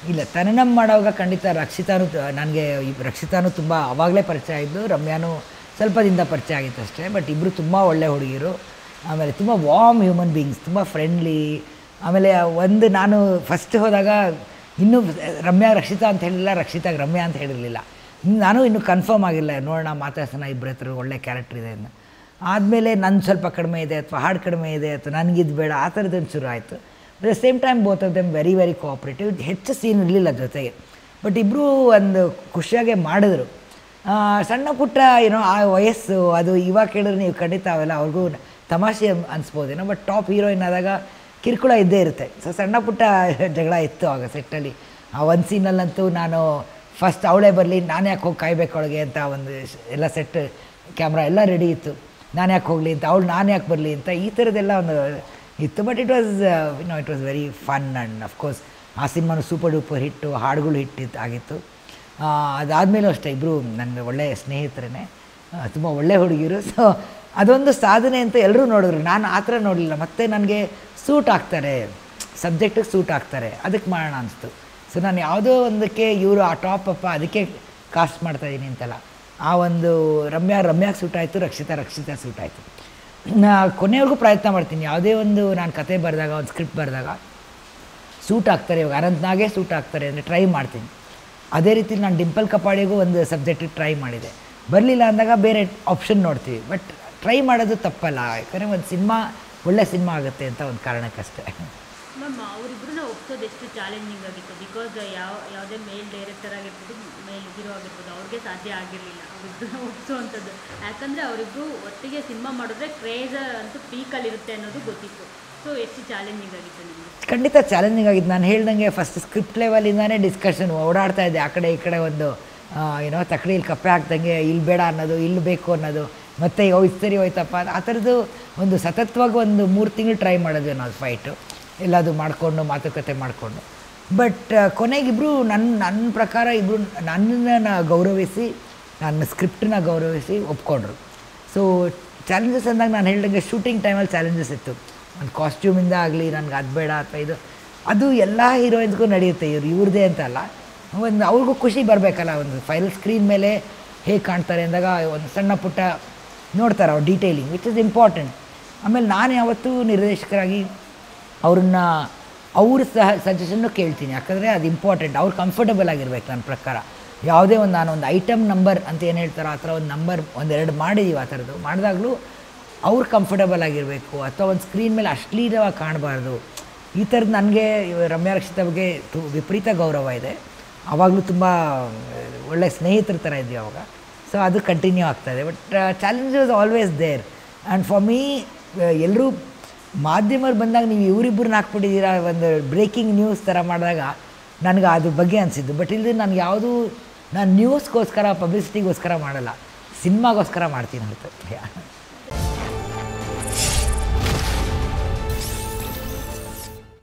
ಇಲ್ಲ ತನನಂ ಮಾಡೋವಾಗ ಖಂಡಿತ ರಕ್ಷಿತಾನು ನನಗೆ ರಕ್ಷಿತಾನು ತುಂಬ ಆವಾಗಲೇ ಪರಿಚಯ ಇದ್ದು ರಮ್ಯಾನು ಸ್ವಲ್ಪ ದಿನದ ಪರಿಚಯ ಆಗಿತ್ತು ಅಷ್ಟೇ ಬಟ್ ಇಬ್ಬರು ತುಂಬ ಒಳ್ಳೆ ಹುಡುಗಿರು ಆಮೇಲೆ ತುಂಬ ವಾರ್ಮ್ ಹ್ಯೂಮನ್ ಬೀಯಿಂಗ್ಸ್ ತುಂಬ ಫ್ರೆಂಡ್ಲಿ ಆಮೇಲೆ ಒಂದು ನಾನು ಫಸ್ಟ್ ಹೋದಾಗ ಇನ್ನೂ ರಮ್ಯಾ ರಕ್ಷಿತಾ ಅಂತ ಹೇಳಿಲ್ಲ ರಕ್ಷಿತಾಗೆ ರಮ್ಯಾ ಅಂತ ಹೇಳಿರಲಿಲ್ಲ ನಾನು ಇನ್ನೂ ಕನ್ಫರ್ಮ್ ಆಗಿಲ್ಲ ನೋಡೋಣ ಮಾತಾಡ್ಸೋಣ ಇಬ್ಬರ ಹತ್ರ ಒಳ್ಳೆ ಕ್ಯಾರೆಕ್ಟರ್ ಇದೆ ಅಂತ ಆದಮೇಲೆ ನನ್ನ ಸ್ವಲ್ಪ ಕಡಿಮೆ ಇದೆ ಅಥವಾ ಹಾಡು ಕಡಿಮೆ ಇದೆ ಅಥವಾ ನನಗಿದು ಬೇಡ ಆ ಥರದ್ದೊಂದು ಶುರು ಆಯಿತು at the same time both of them very very cooperative ಹೆಚ್ಚು ಸೀನ್ ಇರಲಿಲ್ಲ ಜೊತೆಗೆ ಬಟ್ ಇಬ್ಬರು ಒಂದು ಖುಷಿಯಾಗೆ ಮಾಡಿದ್ರು ಆ, ಸಣ್ಣ ಪುಟ್ಟ ಏನೋ ಆ ವಯಸ್ಸು ಅದು ಇವಾಗ ಕೇಳಿದ್ರೆ ನೀವು ಖಂಡಿತ ಅವೆಲ್ಲ ಅವ್ರಿಗೂ ತಮಾಷೆ ಅನ್ಸ್ಬೋದೇನೋ ಬಟ್ ಟಾಪ್ ಹೀರೋಯಿನ್ ಆದಾಗ ಕಿರುಕುಳ ಇದ್ದೇ ಇರುತ್ತೆ ಸೊ ಸಣ್ಣ ಪುಟ್ಟ ಜಗಳ ಇತ್ತು ಆಗ ಸೆಟ್ಟಲ್ಲಿ ಆ ಒಂದು ಸೀನಲ್ಲಂತೂ ನಾನು ಫಸ್ಟ್ ಅವಳೇ ಬರಲಿ ನಾನು ಯಾಕೆ ಹೋಗಿ ಕಾಯ್ಬೇಕು ಅವಳಿಗೆ ಅಂತ ಒಂದು ಶ- ಎಲ್ಲ ಸೆಟ್ ಕ್ಯಾಮ್ರಾ ಎಲ್ಲ ರೆಡಿ ಇತ್ತು ನಾನು ಯಾಕೆ ಹೋಗಲಿ ಅಂತ ಅವಳು ನಾನು ಯಾಕೆ ಬರಲಿ ಅಂತ ಈ ಥರದ್ದೆಲ್ಲ ಒಂದು ಇತ್ತು but it was no it was very fun and of course ಆ ಸಿನಿಮಾನು ಸೂಪರ್ ಡೂಪರ್ ಹಿಟ್ಟು ಹಾಡುಗಳು ಹಿಟ್ ಆಗಿತ್ತು ಅದಾದಮೇಲೂ ಅಷ್ಟೇ ಇಬ್ಬರು ನನಗೆ ಒಳ್ಳೆಯ ಸ್ನೇಹಿತರೇ ತುಂಬ ಒಳ್ಳೆ ಹುಡುಗಿರು ಸೊ ಅದೊಂದು ಸಾಧನೆ ಅಂತ ಎಲ್ಲರೂ ನೋಡಿದ್ರು ನಾನು ಆ ಥರ ನೋಡಲಿಲ್ಲ ಮತ್ತು ನನಗೆ ಸೂಟ್ ಆಗ್ತಾರೆ ಸಬ್ಜೆಕ್ಟಿಗೆ ಸೂಟ್ ಆಗ್ತಾರೆ ಅದಕ್ಕೆ ಮಾಡೋಣ ಅನಿಸ್ತು ಸೊ ನಾನು ಯಾವುದೋ ಒಂದಕ್ಕೆ ಇವರು ಆ ಟಾಪ್ ಅಪ್ಪ ಅದಕ್ಕೆ ಕಾಸ್ಟ್ ಮಾಡ್ತಾಯಿದ್ದೀನಿ ಅಂತಲ್ಲ ಆ ಒಂದು ರಮ್ಯಾ ರಮ್ಯಾಗೆ ಸೂಟ್ ಆಯಿತು ರಕ್ಷಿತಾ ರಕ್ಷಿತಾ ಸೂಟ್ ಆಯಿತು ನಾ ಕೊನೆವರೆಗೂ ಪ್ರಯತ್ನ ಮಾಡ್ತೀನಿ ಯಾವುದೇ ಒಂದು ನಾನು ಕತೆ ಬರೆದಾಗ ಒಂದು ಸ್ಕ್ರಿಪ್ಟ್ ಬರೆದಾಗ ಸೂಟ್ ಆಗ್ತಾರೆ ಇವಾಗ ಅನಂತ್ನಾಗೆ ಸೂಟ್ ಆಗ್ತಾರೆ ಅಂದರೆ ಟ್ರೈ ಮಾಡ್ತೀನಿ ಅದೇ ರೀತಿ ನಾನು ಡಿಂಪಲ್ ಕಪಾಡಿಗೂ ಒಂದು ಸಬ್ಜೆಕ್ಟಿಗೆ ಟ್ರೈ ಮಾಡಿದೆ ಬರಲಿಲ್ಲ ಅಂದಾಗ ಬೇರೆ ಆಪ್ಷನ್ ನೋಡ್ತೀವಿ ಬಟ್ ಟ್ರೈ ಮಾಡೋದು ತಪ್ಪಲ್ಲ ಯಾಕಂದರೆ ಒಂದು ಸಿನಿಮಾ ಒಳ್ಳೆ ಸಿನಿಮಾ ಆಗುತ್ತೆ ಅಂತ ಒಂದು ಕಾರಣಕ್ಕಷ್ಟೇ ಮ್ಯಾಮ್ ಅವರಿಬ್ಬರನ್ನ ಒಪ್ಸೋದು ಎಷ್ಟು ಚಾಲೆಂಜಿಂಗ್ ಆಗಿತ್ತು ಬಿಕಾಸ್ ಯಾವ ಯಾವುದೇ ಮೇಲ್ ಡೈರೆಕ್ಟರ್ ಆಗಿರ್ಬೋದು ಮೇಲ್ ಹೀರೋ ಆಗಿರ್ಬೋದು ಅವ್ರಿಗೆ ಸಾಧ್ಯ ಆಗಿರಲಿಲ್ಲ ಅವರಿಬ್ಬರನ್ನ ಒಪ್ಸೋವಂಥದ್ದು ಯಾಕಂದರೆ ಅವರಿಬ್ಬರು ಒಟ್ಟಿಗೆ ಸಿನಿಮಾ ಮಾಡಿದ್ರೆ ಕ್ರೇಜ್ ಅಂತೂ ಪೀಕಲ್ಲಿರುತ್ತೆ ಅನ್ನೋದು ಗೊತ್ತಿತ್ತು ಸೊ ಎಷ್ಟು ಚಾಲೆಂಜಿಂಗ್ ಆಗಿತ್ತು ನಿಮಗೆ ಖಂಡಿತ ಚಾಲೆಂಜಿಂಗ್ ಆಗಿತ್ತು ನಾನು ಹೇಳ್ದಂಗೆ ಫಸ್ಟ್ ಸ್ಕ್ರಿಪ್ಟ್ ಲೆವೆಲಿಂದಾನೇ ಡಿಸ್ಕಷನ್ ಓಡಾಡ್ತಾ ಇದ್ದೆ ಆ ಕಡೆ ಈ ಕಡೆ ಒಂದು ಆ, ಏನೋ ತಕ್ಕಡಿಯಲ್ಲಿ ಕಪ್ಪೆ ಹಾಕ್ದಂಗೆ ಇಲ್ಲಿ ಬೇಡ ಅನ್ನೋದು ಇಲ್ಲಿ ಬೇಕು ಅನ್ನೋದು ಮತ್ತೆ ಓ ಇದು ಸರಿ ಹೋಯ್ತಪ್ಪ ಆ ಥರದ್ದು ಒಂದು ಸತತವಾಗಿ ಒಂದು ಮೂರು ತಿಂಗಳು ಟ್ರೈ ಮಾಡಿದ್ವಿ ನಾವು ಫೈಟು ಎಲ್ಲದು ಮಾಡಿಕೊಂಡು ಮಾತುಕತೆ ಮಾಡಿಕೊಂಡು ಬಟ್ ಕೊನೆಗಿಬ್ಬರು ನನ್ನ ನನ್ನ ಪ್ರಕಾರ ಇಬ್ಬರು ನನ್ನನ್ನು ಗೌರವಿಸಿ ನನ್ನ ಸ್ಕ್ರಿಪ್ಟನ್ನ ಗೌರವಿಸಿ ಒಪ್ಕೊಂಡ್ರು ಸೊ ಚಾಲೆಂಜಸ್ ಅಂದಾಗ ನಾನು ಹೇಳ್ದಂಗೆ ಶೂಟಿಂಗ್ ಟೈಮಲ್ಲಿ ಚಾಲೆಂಜಸ್ ಇತ್ತು ಒಂದು ಕಾಸ್ಟ್ಯೂಮಿಂದ ಆಗಲಿ ನನಗೆ ಅದು ಬೇಡ ಅಥವಾ ಇದು ಅದು ಎಲ್ಲ ಹೀರೋಯಿನ್ಸ್ಗೂ ನಡೆಯುತ್ತೆ ಇವ್ರು ಇವ್ರದ್ದೇ ಅಂತ ಅಲ್ಲ ಒಂದು ಅವ್ರಿಗೂ ಖುಷಿ ಬರಬೇಕಲ್ಲ ಒಂದು ಫೈಲ್ ಸ್ಕ್ರೀನ್ ಮೇಲೆ ಹೇಗೆ ಕಾಣ್ತಾರೆ ಅಂದಾಗ ಒಂದು ಸಣ್ಣ ಪುಟ್ಟ ನೋಡ್ತಾರೆ ಅವ್ರು ಡೀಟೇಲಿಂಗ್ ವಿಚ್ ಇಸ್ ಇಂಪಾರ್ಟೆಂಟ್ ಆಮೇಲೆ ನಾನು ಯಾವತ್ತೂ ನಿರ್ದೇಶಕರಾಗಿ ಅವ್ರನ್ನ ಅವ್ರ ಸಹ ಸಜೆಷನ್ನು ಕೇಳ್ತೀನಿ ಯಾಕಂದರೆ ಅದು ಇಂಪಾರ್ಟೆಂಟ್ ಅವ್ರು ಕಂಫರ್ಟಬಲ್ ಆಗಿರ್ಬೇಕು ನನ್ನ ಪ್ರಕಾರ ಯಾವುದೇ ಒಂದು ನಾನು ಒಂದು ಐಟಮ್ ನಂಬರ್ ಅಂತ ಏನು ಹೇಳ್ತಾರೋ ಆ ಥರ ಒಂದು ನಂಬರ್ ಒಂದೆರಡು ಮಾಡಿದ್ದೀವಿ ಆ ಥರದ್ದು ಮಾಡಿದಾಗಲೂ ಅವ್ರು ಕಂಫರ್ಟಬಲ್ ಆಗಿರಬೇಕು ಅಥವಾ ಒಂದು ಸ್ಕ್ರೀನ್ ಮೇಲೆ ಅಶ್ಲೀಲವಾಗಿ ಕಾಣಬಾರ್ದು ಈ ಥರದ್ದು ನನಗೆ ರಮ್ಯಾ ರಕ್ಷಿತಾ ಬಗ್ಗೆ ತು- ವಿಪರೀತ ಗೌರವ ಇದೆ ಆವಾಗಲೂ ತುಂಬ ಒಳ್ಳೆ ಸ್ನೇಹಿತರ ಥರ ಇದ್ವಿ ಅವಾಗ ಸೊ ಅದು ಕಂಟಿನ್ಯೂ ಆಗ್ತಾಯಿದೆ but challenge was always there and for me ಎಲ್ಲರೂ ಮಾಧ್ಯಮರು ಬಂದಾಗ ನೀವು ಇವರಿಬ್ಬರನ್ನ ಹಾಕ್ಬಿಟ್ಟಿದ್ದೀರಾ ಒಂದು ಬ್ರೇಕಿಂಗ್ ನ್ಯೂಸ್ ಥರ ಮಾಡಿದಾಗ ನನಗೆ ಅದ್ರ ಬಗ್ಗೆ ಅನಿಸಿದ್ದು ಬಟ್ ಇಲ್ಲಿ ನನಗೆ ಯಾವುದೂ ನಾನು ನ್ಯೂಸ್ಗೋಸ್ಕರ ಪಬ್ಲಿಸಿಟಿಗೋಸ್ಕರ ಮಾಡಲ್ಲ ಸಿನಿಮಾಗೋಸ್ಕರ ಮಾಡ್ತೀನಿ ಹೊರತು